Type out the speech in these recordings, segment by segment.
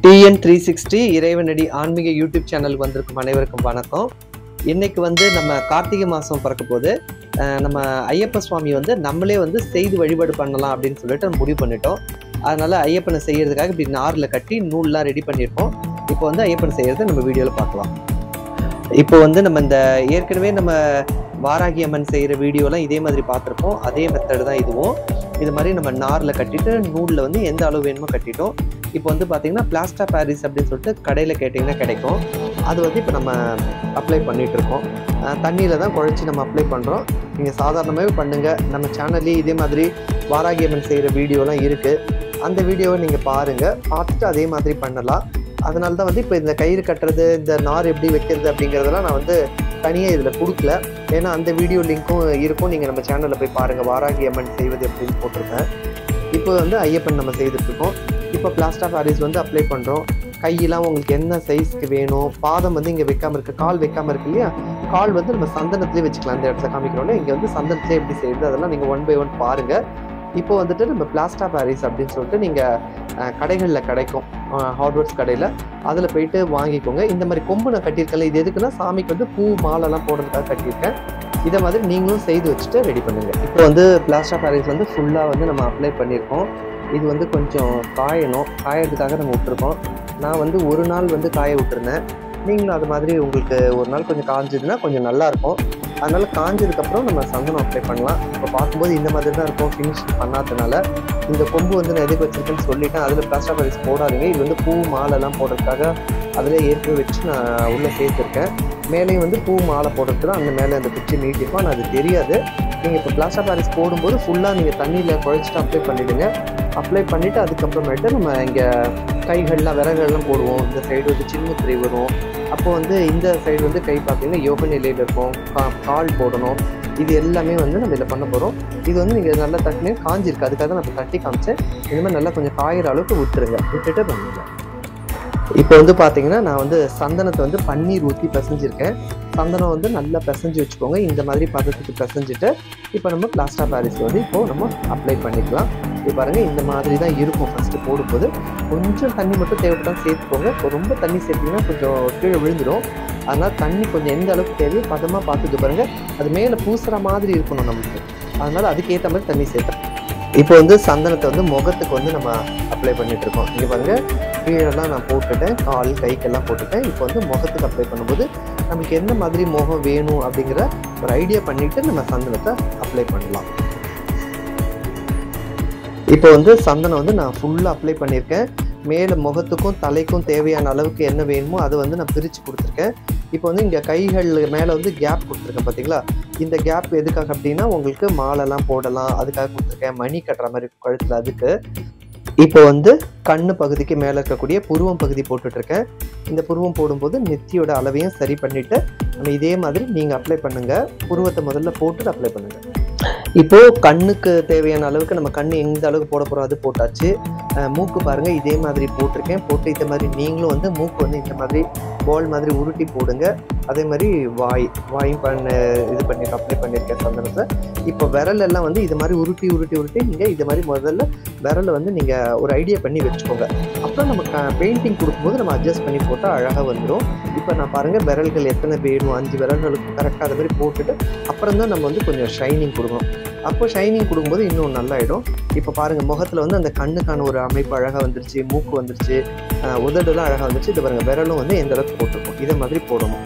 TN three sixty இறைவனடி ஆன்மீக YouTube சேனலுக்கு வந்திருக்கும் அனைவருக்கும் வணக்கம் இன்னைக்கு வந்து நம்ம கார்த்திகை மாதம் பிறக்க போது அஹ், நம்ம ஐயப்ப சுவாமி வந்து நம்மளே வந்து செய்து வழிபாடு பண்ணலாம் அப்படின்னு சொல்லிட்டு முடிவு பண்ணிட்டோம் அதனால ஐயப்பனை செய்யறதுக்காக இப்படி நாரில் கட்டி நூல்லாம் ரெடி பண்ணியிருக்கோம் இப்போ வந்து ஐயப்பன் செய்யறதை நம்ம வீடியோவில் பார்க்கலாம் இப்போ வந்து நம்ம இந்த ஏற்கனவே நம்ம வாராகி அம்மன் செய்கிற வீடியோலாம் இதே மாதிரி பார்த்துருப்போம் அதே மெத்தடு தான் இதுவும் இது மாதிரி நம்ம நாரில் கட்டிட்டு நூலில் வந்து எந்த அளவு வேணுமோ கட்டிட்டோம் இப்போ வந்து பார்த்தீங்கன்னா பிளாஸ்டா பாரிஸ் அப்படின்னு சொல்லிட்டு கடையில் கேட்டிங்கன்னா கிடைக்கும் அது வந்து இப்போ நம்ம அப்ளை பண்ணிட்டு இருக்கோம் தண்ணியில் தான் குழச்சி நம்ம அப்ளை பண்ணுறோம் நீங்கள் சாதாரணமாகவே பண்ணுங்கள் நம்ம சேனல்லே இதே மாதிரி வாராகி அம்மன் செய்கிற வீடியோலாம் இருக்குது அந்த வீடியோவை நீங்கள் பாருங்கள் பார்த்துட்டு அதே மாதிரி பண்ணலாம் அதனால தான் வந்து இப்போ இந்த கயிறு கட்டுறது இந்த நார் எப்படி வைக்கிறது அப்படிங்கிறதெல்லாம் நான் வந்து தனியாக இதில் கொடுக்கல ஏன்னா அந்த வீடியோ லிங்க்கும் இருக்கும் நீங்கள் நம்ம சேனலில் போய் பாருங்கள் வாராகி அம்மன் செய்வது எப்படின்னு போட்டிருக்கேன் இப்போ வந்து ஐயப்பன் நம்ம செய்துட்ருக்கோம் இப்போ பிளாஸ்டர் பாரிஸ் வந்து அப்ளை பண்ணுறோம் கையெல்லாம் உங்களுக்கு என்ன சைஸ்க்கு வேணும் பாதம் வந்து இங்கே வைக்காம இருக்கு கால் வைக்காம இருக்கு இல்லையா கால் வந்து நம்ம சந்தனத்திலே வச்சுக்கலாம் இந்த இடத்துல காமிக்கிறோம்ல இங்கே வந்து சந்தனத்திலே எப்படி செய்யுது அதெல்லாம் நீங்கள் ஒன் பை ஒன் பாருங்கள் இப்போ வந்துட்டு நம்ம பிளாஸ்டா பாரிஸ் அப்படின்னு சொல்லிட்டு நீங்கள் கடைகளில் கிடைக்கும் ஹார்ட்வேர்ஸ் கடையில் அதில் போயிட்டு வாங்கிக்கோங்க இந்த மாதிரி கொம்பு நான் கட்டியிருக்கேன்ல இது எதுக்குன்னா சாமிக்கு வந்து பூ மாலைலாம் போடுறதுக்காக கட்டியிருக்கேன் இதை மாதிரி நீங்களும் செய்து வச்சுட்டு ரெடி பண்ணுங்க இப்போ வந்து பிளாஸ்டா பாரிஸ் வந்து ஃபுல்லாக வந்து நம்ம அப்ளை பண்ணியிருக்கோம் இது வந்து கொஞ்சம் காயணும் காயறதுக்காக நம்ம விட்டுருக்கோம் நான் வந்து ஒரு நாள் வந்து காய விட்டுருந்தேன் நீங்களும் அது மாதிரி உங்களுக்கு ஒரு நாள் கொஞ்சம் காஞ்சதுன்னா கொஞ்சம் நல்லா இருக்கும் அதனால காஞ்சதுக்கப்புறம் நம்ம சந்தனம் அப்ளை பண்ணலாம் இப்போ பார்க்கும்போது இந்த மாதிரி தான் இருக்கும் ஃபினிஷ் பண்ணாததுனால இந்த கொம்பு வந்து நான் எதுக்கு வச்சிருக்கேன்னு சொல்லிட்டேன் அதில் பிளாஸ்டர் பாரிஸ் போடாதீங்க இது வந்து பூ மாலைலாம் போடுறதுக்காக அதில் ஏற்கனவே வச்சு நான் உள்ளே சேர்த்துருக்கேன் மேலேயும் வந்து பூ மாலை போடுறதுக்கு தான் அந்த மேலே அந்த குச்சி நீட்டிருக்கும் ஆனால் அது தெரியாது நீங்கள் இப்போ பிளாஸ்டர் பாரிஸ் போடும்போது ஃபுல்லாக நீங்கள் தண்ணியில் குழைச்சிட்டு அப்ளை பண்ணிவிடுங்க அப்ளை பண்ணிவிட்டு அதுக்கப்புறமேட்டு நம்ம இங்கே கைகள்லாம் விறகுகள்லாம் போடுவோம் இந்த சைடு வந்து சின்ன திரை வரும் அப்போ வந்து இந்த சைடு வந்து கை பார்த்தீங்கன்னா யோக நிலையில் இருக்கும் கா கால் போடணும் இது எல்லாமே வந்து நம்ம இதில் பண்ண போகிறோம் இது வந்து நீங்கள் நல்லா தட்டினே காஞ்சிருக்கு அதுக்காக தான் நான் இப்போ தட்டி காமிச்சேன் இந்த மாதிரி நல்லா கொஞ்சம் காயிற அளவுக்கு விட்டுருங்க விட்டுட்டு பண்ணுங்க இப்போ வந்து பார்த்தீங்கன்னா நான் வந்து சந்தனத்தை வந்து பன்னீர் ஊற்றி பிசைஞ்சிருக்கேன் சந்தனம் வந்து நல்லா பிசைஞ்சு வச்சுக்கோங்க இந்த மாதிரி பதத்துக்கு பிசைஞ்சிட்டு இப்போ நம்ம பிளாஸ்டர் பாரிஸ் வந்து இப்போ நம்ம அப்ளை பண்ணிக்கலாம் இப்போ பாருங்கள் இந்த மாதிரி தான் இருக்கும் ஃபஸ்ட்டு போடும்போது கொஞ்சம் தண்ணி மட்டும் தேவைப்பட்டால் சேர்த்துக்கோங்க இப்போ ரொம்ப தண்ணி சேர்த்திங்கன்னா கொஞ்சம் கீழே விழுந்துடும் அதனால் தண்ணி கொஞ்சம் எந்த அளவுக்கு தேவையோ பதமாக பார்த்துட்டு பாருங்க அது மேலே பூசுகிற மாதிரி இருக்கணும் நமக்கு அதனால் அதுக்கேற்ற மாதிரி தண்ணி சேர்த்தேன் இப்போ வந்து சந்தனத்தை வந்து முகத்துக்கு வந்து நம்ம அப்ளை பண்ணிட்டு இருக்கோம் இங்கே பாருங்க கீழெல்லாம் நான் போட்டுட்டேன் கால் கைக்கெல்லாம் போட்டுட்டேன் இப்போ வந்து முகத்துக்கு அப்ளை பண்ணும்போது நமக்கு எந்த மாதிரி முகம் வேணும் அப்படிங்கிற ஒரு ஐடியா பண்ணிட்டு நம்ம சந்தனத்தை அப்ளை பண்ணலாம் இப்போ வந்து சந்தனம் வந்து நான் ஃபுல்லாக அப்ளை பண்ணியிருக்கேன் மேலே முகத்துக்கும் தலைக்கும் தேவையான அளவுக்கு என்ன வேணுமோ அதை வந்து நான் பிரித்து கொடுத்துருக்கேன் இப்போ வந்து இங்கே கைகள் மேலே வந்து கேப் கொடுத்துருக்கேன் பார்த்தீங்களா இந்த கேப் எதுக்காக அப்படின்னா உங்களுக்கு மாலைலாம் போடலாம் அதுக்காக கொடுத்துருக்கேன் மணி கட்டுற மாதிரி கழுத்தில் அதுக்கு இப்போ வந்து கண்ணு பகுதிக்கு மேலே இருக்கக்கூடிய புருவம் பகுதி போட்டுட்ருக்கேன் இந்த புருவம் போடும்போது நெத்தியோட அளவையும் சரி பண்ணிவிட்டு நம்ம இதே மாதிரி நீங்கள் அப்ளை பண்ணுங்கள் புருவத்தை முதல்ல போட்டுட்டு அப்ளை பண்ணுங்கள் இப்போ கண்ணுக்கு தேவையான அளவுக்கு நம்ம கண் எந்த அளவுக்கு போட போகிறோம் அது போட்டாச்சு அஹ் மூக்கு பாருங்கள் இதே மாதிரி போட்டிருக்கேன் போட்டு இந்த மாதிரி நீங்களும் வந்து மூக்கு வந்து இந்த மாதிரி பால் மாதிரி உருட்டி போடுங்க அதே மாதிரி வாய் வாயும் பண்ண இது பண்ணி அப்ளை பண்ணியிருக்கேன் சந்தனத்தை இப்போ விரல் எல்லாம் வந்து இது மாதிரி உருட்டி உருட்டி உருட்டி நீங்கள் இது மாதிரி முதல்ல விரலை வந்து நீங்கள் ஒரு ஐடியா பண்ணி வச்சுக்கோங்க அப்புறம் நம்ம பெயிண்டிங் கொடுக்கும்போது நம்ம அட்ஜஸ்ட் பண்ணி போட்டால் அழகாக வந்துடும் இப்போ நான் பாருங்கள் விரல்கள் எத்தனை வேணும் அஞ்சு விரல்களுக்கு கரெக்டாக அது மாதிரி போட்டுட்டு அப்புறம் தான் நம்ம வந்து கொஞ்சம் ஷைனிங் கொடுக்கணும் அப்போ ஷைனிங் கொடுக்கும்போது இன்னும் நல்லாயிடும் இப்போ பாருங்கள் முகத்தில் வந்து அந்த கண்ணுக்கான ஒரு அமைப்பு அழகாக வந்துருச்சு மூக்கு வந்துருச்சு அஹ் உதடுலாம் அழகாக வந்துருச்சு இது பாருங்கள் விரலும் வந்து எந்த அளவுக்கு போட்டிருக்கும் இதை மாதிரி போடணும்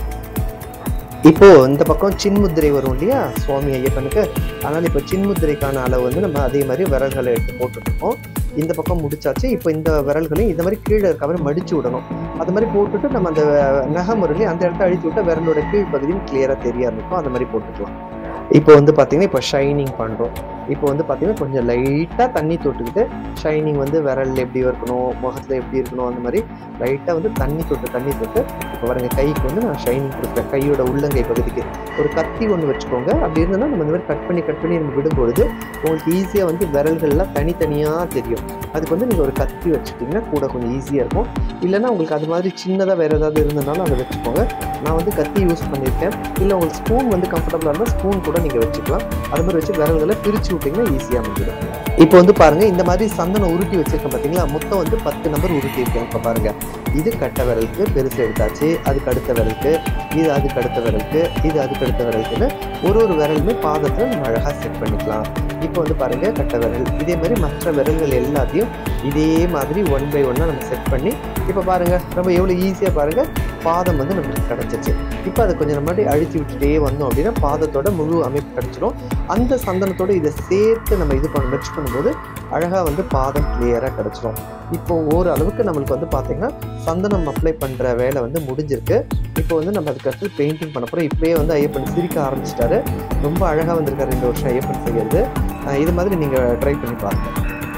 இப்போ இந்த பக்கம் சின்முத்திரை வரும் இல்லையா சுவாமி ஐயப்பனுக்கு அதனால் இப்போ சின்முத்திரைக்கான அளவு வந்து நம்ம அதே மாதிரி விரல்களை எடுத்து போட்டுருக்கோம் இந்த பக்கம் முடிச்சாச்சு இப்போ இந்த விரல்களையும் இந்த மாதிரி கீழே இருக்க மாதிரி மடிச்சு விடணும் அது மாதிரி போட்டுட்டு நம்ம அந்த நகம் வரும் இல்லையா அந்த இடத்த அழித்து விட்டா விரலோட கீழ் பகுதியும் கிளியராக தெரிய ஆரம்பிக்கும் அந்த மாதிரி போட்டுக்கலாம் இப்போ வந்து பார்த்தீங்கன்னா இப்போ ஷைனிங் பண்ணுறோம் இப்போ வந்து பார்த்தீங்கன்னா கொஞ்சம் லைட்டாக தண்ணி தொட்டுக்கிட்டு ஷைனிங் வந்து விரல் எப்படி இருக்கணும் முகத்தில் எப்படி இருக்கணும் அந்த மாதிரி லைட்டாக வந்து தண்ணி தொட்டு தண்ணி தொட்டு இப்போ பாருங்க கைக்கு வந்து நான் ஷைனிங் கொடுக்குறேன் கையோட உள்ளங்கை பகுதிக்கு ஒரு கத்தி ஒன்று வச்சுக்கோங்க அப்படி இருந்ததுன்னா நம்ம இந்த மாதிரி கட் பண்ணி கட் பண்ணி நம்ம விடும்பொழுது உங்களுக்கு ஈஸியாக வந்து விரல்கள்லாம் தனித்தனியாக தெரியும் அதுக்கு வந்து நீங்கள் ஒரு கத்தி வச்சுட்டிங்கன்னா கூட கொஞ்சம் ஈஸியாக இருக்கும் இல்லைன்னா உங்களுக்கு அது மாதிரி சின்னதாக வேறு ஏதாவது இருந்ததுனாலும் அதை வச்சுக்கோங்க நான் வந்து கத்தி யூஸ் பண்ணியிருக்கேன் இல்லை உங்களுக்கு ஸ்பூன் வந்து கம்ஃபர்டபுளாக இருந்தால் ஸ்பூன் கூட நீங்கள் வச்சுக்கலாம் அது மாதிரி வச்சு விரல்களை பிரித்து விட்டிங்கன்னா ஈஸியாக முடிஞ்சிடும் இப்போ வந்து பாருங்க இந்த மாதிரி சந்தனம் உருட்டி வச்சிருக்கேன் பார்த்தீங்களா மொத்தம் வந்து பத்து நம்பர் உருட்டி இருக்கேன் இப்போ பாருங்க இது கட்டை விரலுக்கு பெருசு எடுத்தாச்சு அதுக்கு அடுத்த விரலுக்கு இது அதுக்கு அடுத்த விரலுக்கு இது அதுக்கு அடுத்த விரலுக்குன்னு ஒரு ஒரு விரலுமே பாதத்தில் நம்ம அழகாக செட் பண்ணிக்கலாம் இப்போ வந்து பாருங்க கட்டை விரல் இதே மாதிரி மற்ற விரல்கள் எல்லாத்தையும் இதே மாதிரி ஒன் பை ஒன்னாக நம்ம செட் பண்ணி இப்போ பாருங்க நம்ம எவ்வளோ ஈஸியாக பாருங்க பாதம் வந்து நம்மளுக்கு கிடச்சிச்சு இப்போ அதை கொஞ்சம் நம்ம அப்படியே அழுத்தி விட்டுட்டே வந்தோம் அப்படின்னா பாதத்தோட முழு அமைப்பு கிடச்சிரும் அந்த சந்தனத்தோட இதை சேர்த்து நம்ம இது பண்ண மெர்ச் பண்ணும்போது அழகாக வந்து பாதம் கிளியராக கிடச்சிரும் இப்போ ஓரளவுக்கு நம்மளுக்கு வந்து பார்த்தீங்கன்னா சந்தனம் அப்ளை பண்ணுற வேலை வந்து முடிஞ்சிருக்கு இப்போ வந்து நம்ம அதுக்கு அடுத்து பெயிண்டிங் பண்ண போகிறோம் இப்போயே வந்து ஐயப்பன் சிரிக்க ஆரம்பிச்சிட்டாரு ரொம்ப அழகாக வந்திருக்காரு இந்த வருஷம் ஐயப்பன் செய்யறது அஹ் இது மாதிரி நீங்கள் ட்ரை பண்ணி பாருங்க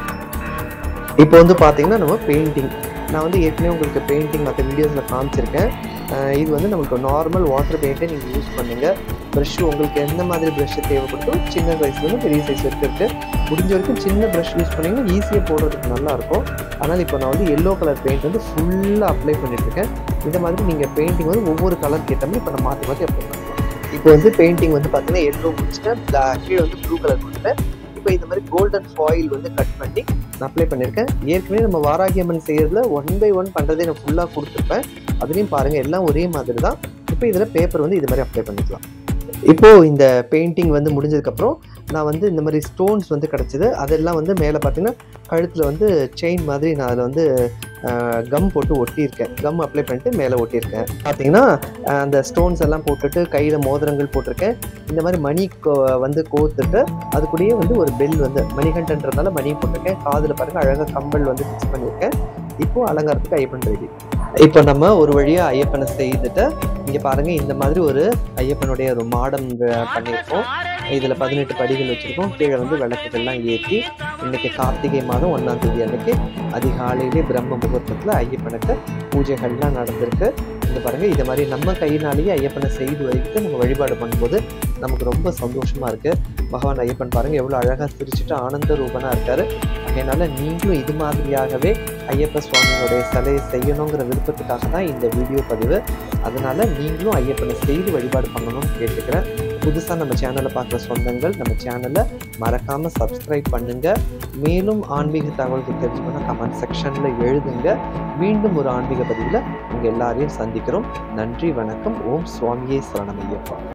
இப்போ வந்து பார்த்தீங்கன்னா நம்ம பெயிண்டிங் நான் வந்து ஏற்கனவே உங்களுக்கு பெயிண்டிங் மற்ற வீடியோஸில் காமிச்சிருக்கேன் அஹ் இது வந்து நம்மளுக்கு நார்மல் வாட்டர் பெயிண்ட்டை நீங்கள் யூஸ் பண்ணுங்க ப்ரஷ் உங்களுக்கு எந்த மாதிரி ப்ரஷ் தேவைப்படுதோ சின்ன சைஸ்லேருந்து பெரிய சைஸ் வரைக்கும் இருக்குது முடிஞ்ச வரைக்கும் சின்ன ப்ரஷ் யூஸ் பண்ணிங்கன்னா ஈஸியாக போடுறதுக்கு நல்லாயிருக்கும் ஆனால் இப்போ நான் வந்து எல்லோ கலர் பெயிண்ட் வந்து ஃபுல்லாக அப்ளை பண்ணிட்டுருக்கேன் இந்த மாதிரி நீங்கள் பெயிண்டிங் வந்து ஒவ்வொரு கலருக்கு ஏற்ற மாதிரி இப்போ நான் மாற்றி மாற்றி அப்ளை பண்ணலாம் இப்போ வந்து பெயிண்டிங் வந்து பார்த்தீங்கன்னா எல்லோ முடிச்சுட்டேன் black, கீழே வந்து ப்ளூ கலர் கொடுத்துட்டேன் இப்போ இந்த மாதிரி கோல்டன் ஃபாயில் வந்து கட் பண்ணி நான் அப்ளை பண்ணியிருக்கேன் ஏற்கனவே நம்ம வாராகி அம்மன் செய்யறதுல ஒன் பை ஒன் பண்ணுறதே நான் ஃபுல்லாக கொடுத்துருப்பேன் அதுலேயும் பாருங்கள் எல்லாம் ஒரே மாதிரி தான் இப்போ இதில் பேப்பர் வந்து இது மாதிரி அப்ளை பண்ணிக்கலாம் இப்போது இந்த பெயிண்டிங் வந்து முடிஞ்சதுக்கப்புறம் நான் வந்து இந்த மாதிரி ஸ்டோன்ஸ் வந்து கிடச்சிது அதெல்லாம் வந்து மேலே பார்த்தீங்கன்னா கழுத்தில் வந்து செயின் மாதிரி நான் அதில் வந்து கம் போட்டு ஒட்டியிருக்கேன் கம் அப்ளை பண்ணிட்டு மேலே ஒட்டியிருக்கேன் பார்த்தீங்கன்னா அஹ், அந்த ஸ்டோன்ஸ் எல்லாம் போட்டுட்டு கையில் மோதிரங்கள் போட்டிருக்கேன் இந்த மாதிரி மணி கோ- வந்து கோத்துட்டு அது கூடயே வந்து ஒரு பெல் வந்து மணிகண்டன்றதுனால மணி போட்டிருக்கேன் காதில் பாருங்க அழகாக கம்பல் வந்து ஃபிக்ஸ் பண்ணியிருக்கேன் இப்போ அலங்காரத்துக்கு ஐயப்பன் ரெடி இப்போ நம்ம ஒரு வழியாக ஐயப்பனை செய்துட்டு இங்கே பாருங்க இந்த மாதிரி ஒரு ஐயப்பனுடைய ஒரு மாடம் அஹ், பண்ணியிருக்கோம் இதில் பதினெட்டு படிகள் வச்சுருக்கோம் கீழே வந்து விளக்குகள்லாம் ஏற்றி இன்னைக்கு கார்த்திகை மாதம் ஒன்றாம் தேதி அன்னைக்கு அதிகாலையிலே பிரம்ம முகூர்த்தத்தில் ஐயப்பனுக்கு பூஜைகள்லாம் நடந்திருக்கு இந்த பாருங்க இது மாதிரி நம்ம கையினாலேயே ஐயப்பனை செய்து வைத்து நம்ம வழிபாடு பண்ணும்போது நமக்கு ரொம்ப சந்தோஷமா இருக்கு பகவான் ஐயப்பன் பாருங்க எவ்வளோ அழகாக சிரிச்சுட்டு ஆனந்த ரூபனா இருக்காரு அதனால நீங்களும் இது மாதிரியாகவே ஐயப்ப சுவாமியோடைய சிலையை செய்யணுங்கிற விருப்பத்துக்காக தான் இந்த வீடியோ பதிவு அதனால நீங்களும் ஐயப்பனை செய்து வழிபாடு பண்ணணும்னு கேட்டுக்கிறேன் புதுசாக நம்ம சேனலை பார்க்குற சொந்தங்கள் நம்ம சேனலை மறக்காம சப்ஸ்கிரைப் பண்ணுங்க மேலும் ஆன்மீக தகவல்கள் தெரிஞ்சுக்கணும் கமெண்ட் செக்ஷன்ல எழுதுங்க மீண்டும் ஒரு ஆன்மீக பதிவில் உங்க எல்லாரையும் சந்திக்கிறோம் நன்றி வணக்கம் ஓம் சுவாமியே சரணமையப்பா